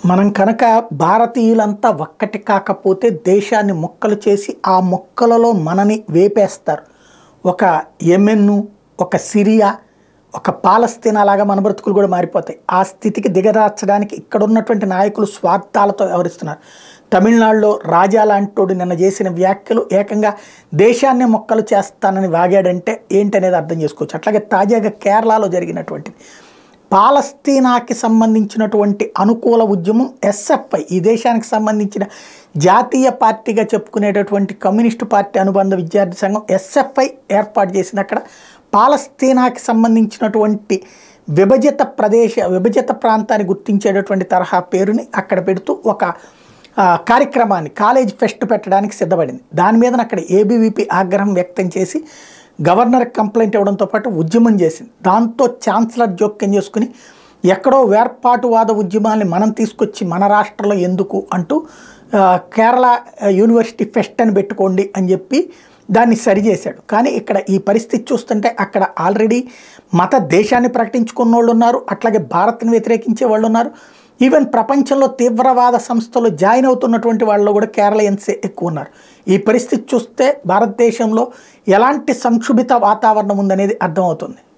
మనం కనుక భారతీయులంతా ఒక్కటి కాకపోతే దేశాన్ని మొక్కలు చేసి ఆ మొక్కలలో మనని వేపేస్తారు ఒక యెమెన్ను ఒక సిరియా ఒక పాలస్తీనా లాగా మన బ్రతుకులు కూడా మారిపోతాయి ఆ స్థితికి దిగదార్చడానికి ఇక్కడ ఉన్నటువంటి నాయకులు స్వార్థాలతో వ్యవహరిస్తున్నారు తమిళనాడులో రాజా లాంటోడు నిన్న చేసిన వ్యాఖ్యలు ఏకంగా దేశాన్ని మొక్కలు చేస్తానని వాగాడంటే ఏంటనేది అర్థం చేసుకోవచ్చు అట్లాగే తాజాగా కేరళలో జరిగినటువంటిది పాలస్తీనాకి సంబంధించినటువంటి అనుకూల ఉద్యమం ఎస్ఎఫ్ఐ ఈ దేశానికి సంబంధించిన జాతీయ పార్టీగా చెప్పుకునేటటువంటి కమ్యూనిస్టు పార్టీ అనుబంధ విద్యార్థి సంఘం ఎస్ఎఫ్ఐ ఏర్పాటు చేసింది అక్కడ పాలస్తీనాకి సంబంధించినటువంటి విభజిత ప్రదేశ విభజిత ప్రాంతాన్ని గుర్తించేటటువంటి తరహా పేరుని అక్కడ పెడుతూ ఒక ఆ, కార్యక్రమాన్ని కాలేజ్ ఫెస్ట్ పెట్టడానికి సిద్ధపడింది దాని మీద అక్కడ ఏబీవీపీ ఆగ్రహం వ్యక్తం చేసి గవర్నర్ కంప్లైంట్ ఇవ్వడంతో పాటు ఉద్యమం చేసింది దాంతో ఛాన్సలర్ జోక్యం చేసుకుని ఎక్కడో వేర్పాటువాద ఉద్యమాల్ని మనం తీసుకొచ్చి మన రాష్ట్రంలో ఎందుకు అంటూ ఆ, కేరళ యూనివర్సిటీ ఫెస్ట్ అని పెట్టుకోండి అని చెప్పి దాన్ని సరిచేశాడు కానీ ఇక్కడ ఈ పరిస్థితి చూస్తుంటే అక్కడ ఆల్రెడీ మత దేశాన్ని ప్రకటించుకున్న వాళ్ళు ఉన్నారు అట్లాగే భారత్ని వ్యతిరేకించే వాళ్ళు ఉన్నారు ఈవెన్ ప్రపంచంలో తీవ్రవాద సంస్థలు జాయిన్ అవుతున్నటువంటి వాళ్ళలో కూడా కేరళయన్సే ఎక్కువ ఉన్నారు ఈ పరిస్థితి చూస్తే భారతదేశంలో ఎలాంటి సంక్షుభిత వాతావరణం ఉందనేది అర్థమవుతుంది